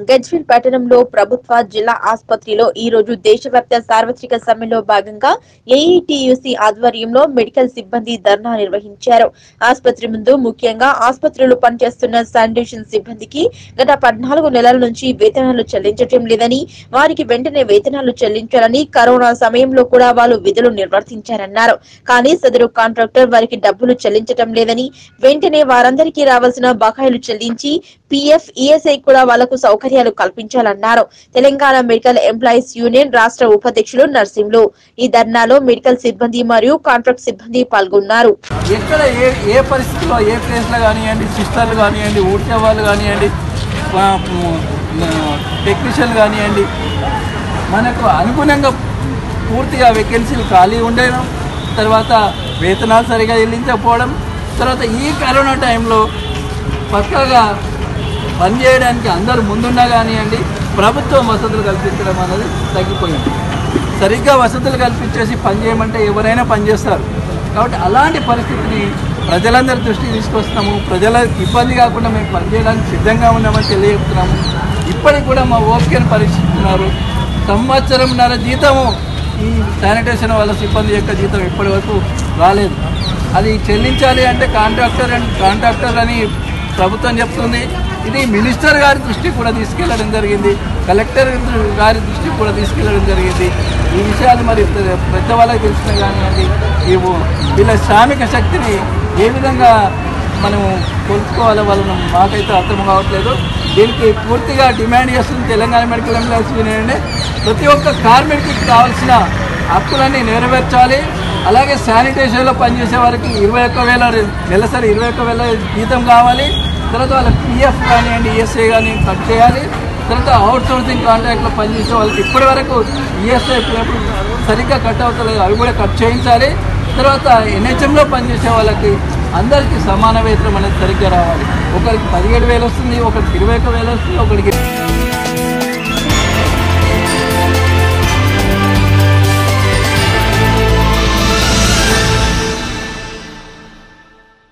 గజ్వేల్ పట్టణంలో ప్రభుత్వ జిల్లా ఆసుపత్రిలో ఈ రోజు దేశవ్యాప్త సార్వత్రిక సమ్మెలో భాగంగా ఏఐటియుసి ఆధ్వర్యంలో మెడికల్ సిబ్బంది ధర్నా నిర్వహించారు ఆసుపత్రి ముందు ముఖ్యంగా ఆసుపత్రిలో పనిచేస్తున్న శానిటేషన్ సిబ్బందికి గత పద్నాలుగు నెలల నుంచి వేతనాలు చెల్లించటం లేదని వారికి వెంటనే వేతనాలు చెల్లించాలని కరోనా సమయంలో కూడా వాళ్ళు విధులు నిర్వర్తించారన్నారు కానీ సదరు కాంట్రాక్టర్ వారికి డబ్బులు చెల్లించటం లేదని వెంటనే వారందరికీ రావాల్సిన బకాయిలు చెల్లించి పీఎఫ్ ఈఎస్ఐ కూడా వాళ్లకు సౌకర్యాలు కల్పించాలన్నారు తెలంగాణ మెడికల్ ఎంప్లాయీస్ యూనియన్ రాష్ట్ర ఉపాధ్యక్షులు నర్సింహులు ఈ ధర్నాలో మెడికల్ సిబ్బంది మరియు కాంట్రాక్ట్ సిబ్బంది పాల్గొన్నారు ఎక్కడ ఏ ఏ పరిస్థితిలో ఏ ప్లేస్లో కానివ్వండి సిస్టర్లు కానివ్వండి ఊడ్చే వాళ్ళు కానివ్వండి టెక్నీషియన్లు కానివ్వండి మనకు అనుగుణంగా పూర్తిగా వేకెన్సీలు ఖాళీ ఉండడం తర్వాత వేతనాలు సరిగా చెల్లించకపోవడం తర్వాత ఈ కరోనా టైంలో పక్కాగా పనిచేయడానికి అందరూ ముందున్నా కానివ్వండి ప్రభుత్వం వసతులు కల్పించడం అనేది తగ్గిపోయింది సరిగ్గా వసతులు కల్పించేసి పని చేయమంటే ఎవరైనా పనిచేస్తారు కాబట్టి అలాంటి పరిస్థితిని ప్రజలందరి దృష్టికి తీసుకొస్తున్నాము ప్రజలకు ఇబ్బంది కాకుండా మేము పనిచేయడానికి సిద్ధంగా ఉన్నామని తెలియజేస్తున్నాము ఇప్పటికి కూడా మా ఓపికను పరీక్షిస్తున్నారు సంవత్సరంన్నర జీతము ఈ శానిటేషన్ వాళ్ళ సిబ్బంది యొక్క జీతం ఇప్పటి వరకు రాలేదు అది చెల్లించాలి అంటే కాంట్రాక్టర్ అండ్ కాంట్రాక్టర్ అని ప్రభుత్వం చెప్తుంది ఇది మినిస్టర్ గారి దృష్టికి కూడా తీసుకెళ్లడం జరిగింది కలెక్టర్ గారి దృష్టికి కూడా తీసుకెళ్లడం జరిగింది ఈ విషయాలు మరి పెద్ద- పెద్దవాళ్ళకి తెలిసిన కానివ్వండి ఈ వీళ్ళ శ్రామిక శక్తిని ఏ విధంగా మనము కొలుచుకోవాలో వాళ్ళను మాకైతే అర్థం కావట్లేదు దీనికి పూర్తిగా డిమాండ్ చేస్తుంది తెలంగాణ మెడికల్ ఎంప్లాయీస్ యూనియన్ ప్రతి ఒక్క కార్మికుడికి కావాల్సిన హక్కులన్నీ నెరవేర్చాలి అలాగే శానిటేషన్లో పనిచేసే వారికి ఇరవై ఒక్క వేల నెలసరి ఇరవై ఒక్క వేల జీతం కావాలి తర్వాత వాళ్ళ పిఎఫ్ కానివ్వండి ఈఎస్ఐ కానీ కట్ చేయాలి తర్వాత అవుట్ సోర్సింగ్ కాంట్రాక్ట్లో పనిచేసే వాళ్ళకి ఇప్పటి వరకు ఈఎస్ఐ పిఎఫ్ సరిగ్గా కట్ అవుతలేదు అవి కూడా కట్ చేయించాలి తర్వాత ఎన్హెచ్ఎంలో పనిచేసే వాళ్ళకి అందరికీ సమాన వేతనం అనేది సరిగ్గా రావాలి ఒకరికి పదిహేడు వేలు వస్తుంది ఒకరికి ఇరవై ఒక్క వేలు వస్తుంది ఒకరికి